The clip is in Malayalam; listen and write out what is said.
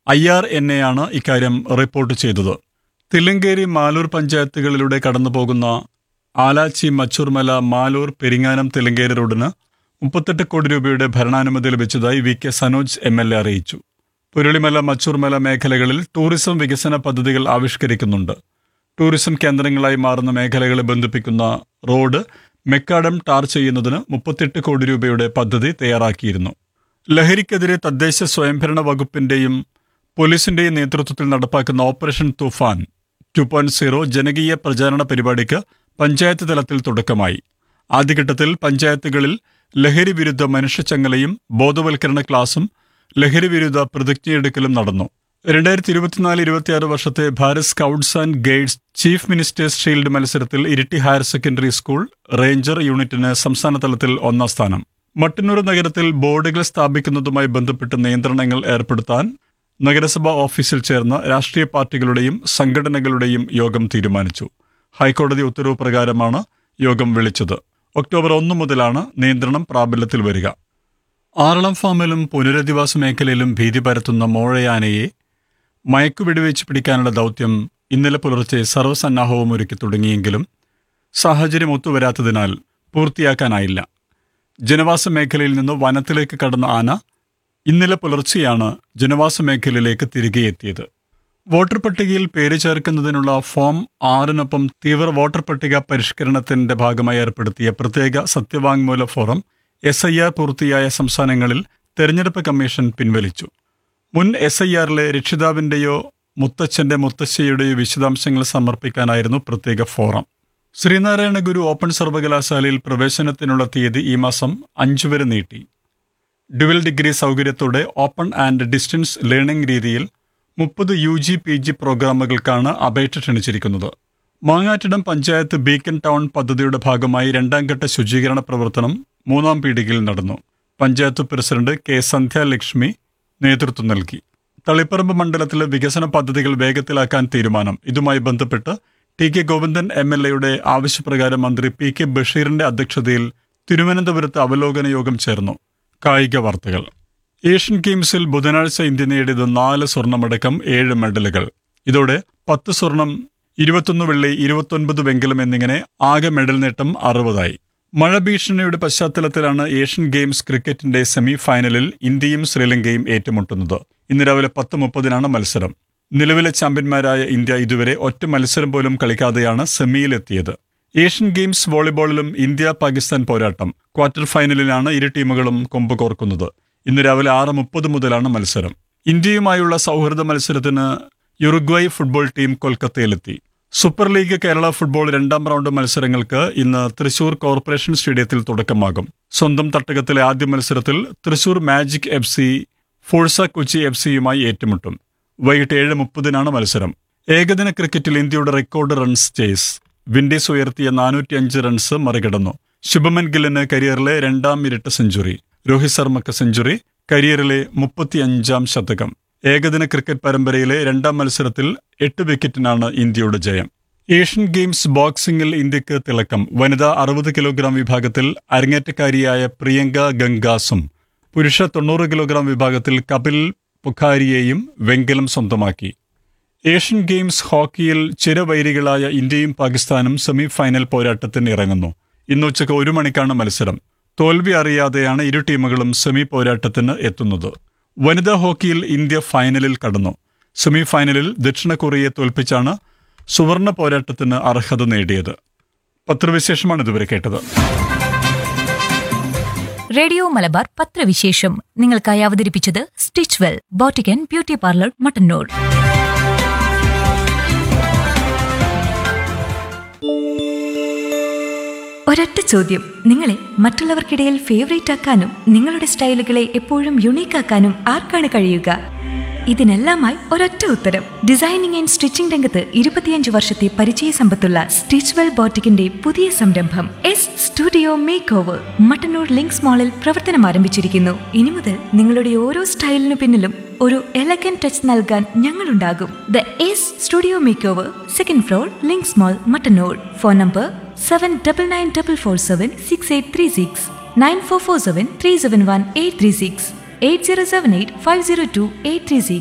ഐ ആർ എൻ എ ആണ് ഇക്കാര്യം റിപ്പോർട്ട് ചെയ്തത് തില്ലങ്കേരി മാലൂർ പഞ്ചായത്തുകളിലൂടെ കടന്നുപോകുന്ന ആലാച്ചി മച്ചൂർമല മാലൂർ പെരിങ്ങാനം തില്ലങ്കേരി റോഡിന് മുപ്പത്തെട്ട് കോടി രൂപയുടെ ഭരണാനുമതി ലഭിച്ചതായി V K Sanoj M L A അറിയിച്ചു പുരളിമല മച്ചൂർമല മേഖലകളിൽ ടൂറിസം വികസന പദ്ധതികൾ ആവിഷ്കരിക്കുന്നുണ്ട് ടൂറിസം കേന്ദ്രങ്ങളായി മാറുന്ന മേഖലകളെ ബന്ധിപ്പിക്കുന്ന റോഡ് മെക്കാഡം ടാർ ചെയ്യുന്നതിന് മുപ്പത്തെട്ട് കോടി രൂപയുടെ പദ്ധതി തയ്യാറാക്കിയിരുന്നു ലഹരിക്കെതിരെ തദ്ദേശ സ്വയംഭരണ വകുപ്പിന്റെയും പോലീസിന്റെയും നേതൃത്വത്തിൽ നടപ്പാക്കുന്ന operation Toofan two point zero ജനകീയ പ്രചാരണ പരിപാടിക്ക് പഞ്ചായത്ത് തലത്തിൽ തുടക്കമായി ആദ്യഘട്ടത്തിൽ പഞ്ചായത്തുകളിൽ ലഹരി വിരുദ്ധ മനുഷ്യച്ചങ്ങലയും ബോധവൽക്കരണ ക്ലാസും ലഹരി വിരുദ്ധ പ്രതിജ്ഞയെടുക്കലും നടന്നു രണ്ടായിരത്തി ഇരുപത്തിനാല് ഇരുപത്തിയാറ് വർഷത്തെ Bharat scouts and guides chief ministers shield മത്സരത്തിൽ Iritty higher secondary school ranger യൂണിറ്റിന് സംസ്ഥാന തലത്തിൽ ഒന്നാം സ്ഥാനം മട്ടന്നൂർ നഗരത്തിൽ ബോർഡുകൾ സ്ഥാപിക്കുന്നതുമായി ബന്ധപ്പെട്ട് നിയന്ത്രണങ്ങൾ ഏർപ്പെടുത്താൻ നഗരസഭാ ഓഫീസിൽ ചേർന്ന രാഷ്ട്രീയ പാർട്ടികളുടെയും സംഘടനകളുടെയും യോഗം തീരുമാനിച്ചു ഹൈക്കോടതി ഉത്തരവ് പ്രകാരമാണ് യോഗം വിളിച്ചത് ഒക്ടോബർ ഒന്ന് മുതലാണ് നിയന്ത്രണം പ്രാബല്യത്തിൽ വരിക ആറളം ഫാമിലും പുനരധിവാസ മേഖലയിലും ഭീതി പരത്തുന്ന മോഴയാനയെ മയക്കുവെടിവെച്ച് പിടിക്കാനുള്ള ദൗത്യം ഇന്നലെ പുലർച്ചെ സർവ്വസന്നാഹവും ഒരുക്കി തുടങ്ങിയെങ്കിലും സാഹചര്യം ഒത്തുവരാത്തതിനാൽ പൂർത്തിയാക്കാനായില്ല ജനവാസ മേഖലയിൽ നിന്ന് വനത്തിലേക്ക് കടന്ന ആന ഇന്നലെ പുലർച്ചെയാണ് ജനവാസ മേഖലയിലേക്ക് തിരികെ എത്തിയത് വോട്ടർ പട്ടികയിൽ പേര് ചേർക്കുന്നതിനുള്ള ഫോം ആറിനൊപ്പം തീവ്ര വോട്ടർ പട്ടിക പരിഷ്കരണത്തിന്റെ ഭാഗമായി ഏർപ്പെടുത്തിയ പ്രത്യേക സത്യവാങ്മൂല ഫോറം എസ് ഐ ആർ പൂർത്തിയായ സംസ്ഥാനങ്ങളിൽ തെരഞ്ഞെടുപ്പ് കമ്മീഷൻ പിൻവലിച്ചു മുൻ എസ് ഐ ആറിലെ രക്ഷിതാവിന്റെയോ മുത്തച്ഛന്റെ മുത്തശ്ശിയുടെയോ വിശദാംശങ്ങൾ സമർപ്പിക്കാനായിരുന്നു പ്രത്യേക ഫോറം ശ്രീനാരായണ ഗുരു ഓപ്പൺ സർവകലാശാലയിൽ പ്രവേശനത്തിനുള്ള തീയതി ഈ മാസം അഞ്ചു വരെ നീട്ടി ഡുവൽ ഡിഗ്രി സൗകര്യത്തോടെ ഓപ്പൺ ആൻഡ് ഡിസ്റ്റൻസ് ലേണിംഗ് രീതിയിൽ മുപ്പത് യു ജി പി ജി പ്രോഗ്രാമുകൾക്കാണ് അപേക്ഷ ക്ഷണിച്ചിരിക്കുന്നത് മാങ്ങാറ്റിടം പഞ്ചായത്ത് ബീക്കൺ ടൗൺ പദ്ധതിയുടെ ഭാഗമായി രണ്ടാം ഘട്ട ശുചീകരണ പ്രവർത്തനം മൂന്നാം പീടികയിൽ നടന്നു പഞ്ചായത്ത് പ്രസിഡന്റ് കെ സന്ധ്യാലക്ഷ്മി നേതൃത്വം നൽകി തളിപ്പറമ്പ് മണ്ഡലത്തിലെ വികസന പദ്ധതികൾ വേഗത്തിലാക്കാൻ തീരുമാനം ഇതുമായി ബന്ധപ്പെട്ട് T K Govindan M L എയുടെ ആവശ്യപ്രകാരം മന്ത്രി പി കെ ബഷീറിന്റെ അധ്യക്ഷതയിൽ തിരുവനന്തപുരത്ത് അവലോകന യോഗം ചേർന്നു കായിക വാർത്തകൾ ഏഷ്യൻ ഗെയിംസിൽ ബുധനാഴ്ച ഇന്ത്യ നേടിയത് നാല് സ്വർണമടക്കം ഏഴ് മെഡലുകൾ ഇതോടെ പത്ത് സ്വർണം ഇരുപത്തൊന്ന് വെള്ളി ഇരുപത്തൊൻപത് വെങ്കലം എന്നിങ്ങനെ ആകെ മെഡൽ നേട്ടം അറുപതായി മഴ ഭീഷണിയുടെ പശ്ചാത്തലത്തിലാണ് ഏഷ്യൻ ഗെയിംസ് ക്രിക്കറ്റിന്റെ സെമി ഫൈനലിൽ ഇന്ത്യയും ശ്രീലങ്കയും ഏറ്റുമുട്ടുന്നത് ഇന്ന് രാവിലെ പത്ത് മുപ്പതിനാണ് മത്സരം നിലവിലെ ചാമ്പ്യന്മാരായ ഇന്ത്യ ഇതുവരെ ഒറ്റ മത്സരം പോലും കളിക്കാതെയാണ് സെമിയിലെത്തിയത് ഏഷ്യൻ ഗെയിംസ് വോളിബോളിലും ഇന്ത്യ പാകിസ്ഥാൻ പോരാട്ടം ക്വാർട്ടർ ഫൈനലിലാണ് ഇരു ടീമുകളും കൊമ്പ് കോർക്കുന്നത് ഇന്ന് രാവിലെ ആറ് മുപ്പത് മുതലാണ് മത്സരം ഇന്ത്യയുമായുള്ള സൗഹൃദ മത്സരത്തിന് യുറുഗ്വൈ ഫുട്ബോൾ ടീം കൊൽക്കത്തയിലെത്തി സൂപ്പർ ലീഗ് കേരള ഫുട്ബോൾ രണ്ടാം റൗണ്ട് മത്സരങ്ങൾക്ക് ഇന്ന് തൃശൂർ കോർപ്പറേഷൻ സ്റ്റേഡിയത്തിൽ തുടക്കമാകും സ്വന്തം തട്ടകത്തിലെ ആദ്യ മത്സരത്തിൽ Thrissur magic F C Forca Kochi F സിയുമായി ഏറ്റുമുട്ടും വൈകിട്ട് ഏഴ് മുപ്പതിനാണ് മത്സരം ഏകദിന ക്രിക്കറ്റിൽ ഇന്ത്യയുടെ റെക്കോർഡ് റൺസ് ചേസ് വിൻഡീസ് ഉയർത്തിയ നാനൂറ്റി അഞ്ച് റൺസ് മറികടന്നു ശുഭമൻ ഗില്ലിന് കരിയറിലെ രണ്ടാം ഇരട്ട സെഞ്ചുറി രോഹിത് ശർമ്മക്ക് സെഞ്ചുറി കരിയറിലെ മുപ്പത്തിയഞ്ചാം ശതകം ഏകദിന ക്രിക്കറ്റ് പരമ്പരയിലെ രണ്ടാം മത്സരത്തിൽ എട്ട് വിക്കറ്റിനാണ് ഇന്ത്യയുടെ ജയം ഏഷ്യൻ ഗെയിംസ് ബോക്സിംഗിൽ ഇന്ത്യക്ക് തിളക്കം വനിതാ അറുപത് കിലോഗ്രാം വിഭാഗത്തിൽ അരങ്ങേറ്റക്കാരിയായ പ്രിയങ്ക ഗംഗാസും പുരുഷ തൊണ്ണൂറ് കിലോഗ്രാം വിഭാഗത്തിൽ കപിൽ പുഖാരിയെയും വെങ്കലം സ്വന്തമാക്കി ഏഷ്യൻ ഗെയിംസ് ഹോക്കിയിൽ ചിരവൈരികളായ ഇന്ത്യയും പാകിസ്ഥാനും സെമി ഫൈനൽ പോരാട്ടത്തിന് ഇറങ്ങുന്നു ഇന്ന് ഉച്ചയ്ക്ക് ഒരു മണിക്കാണ് മത്സരം തോൽവി അറിയാതെയാണ് ഇരു ടീമുകളും സെമി പോരാട്ടത്തിന് എത്തുന്നത് വനിതാ ഹോക്കിയിൽ ഇന്ത്യ ഫൈനലിൽ കടന്നു സെമി ഫൈനലിൽ ദക്ഷിണ കൊറിയയെ തോൽപ്പിച്ചാണ് സുവർണ പോരാട്ടത്തിന് അർഹത നേടിയത് പത്രവിശേഷമാണ് ഇതുവരെ കേട്ടത് റേഡിയോ മലബാർ പത്രവിശേഷം നിങ്ങൾക്കായി അവതരിപ്പിച്ചത് stitch well boutique and beauty parlour Mattannur ഒരൊറ്റ ചോദ്യം നിങ്ങളെ മറ്റുള്ളവർക്കിടയിൽ ഫേവറേറ്റ് ആക്കാനും നിങ്ങളുടെ സ്റ്റൈലുകളെ എപ്പോഴും യുണീക്ക് ആക്കാനും ആർക്കാണ് കഴിയുക ഇതിനെല്ലാമായി ഒരൊറ്റ ഉത്തരം ഡിസൈനിങ് ആൻഡ് സ്റ്റിച്ചിംഗ് രംഗത്ത് ഇരുപത്തിയഞ്ച് വർഷത്തെ പരിചയ സമ്പത്തുള്ള സ്റ്റിച്ച് വെൽ ബോട്ടിക്കിന്റെ പുതിയ സംരംഭം S studio make over Mattannur links മാളിൽ പ്രവർത്തനം ആരംഭിച്ചിരിക്കുന്നു ഇനി മുതൽ നിങ്ങളുടെ ഓരോ സ്റ്റൈലിനു പിന്നിലും ഒരു എലഗൻ ടച്ച് നൽകാൻ ഞങ്ങളുണ്ടാകും the S studio make over second floor links mall Mattannur phone number seven double nine double four seven six eight three six nine four four seven three seven one eight three six eight zero seven eight five zero two eight three six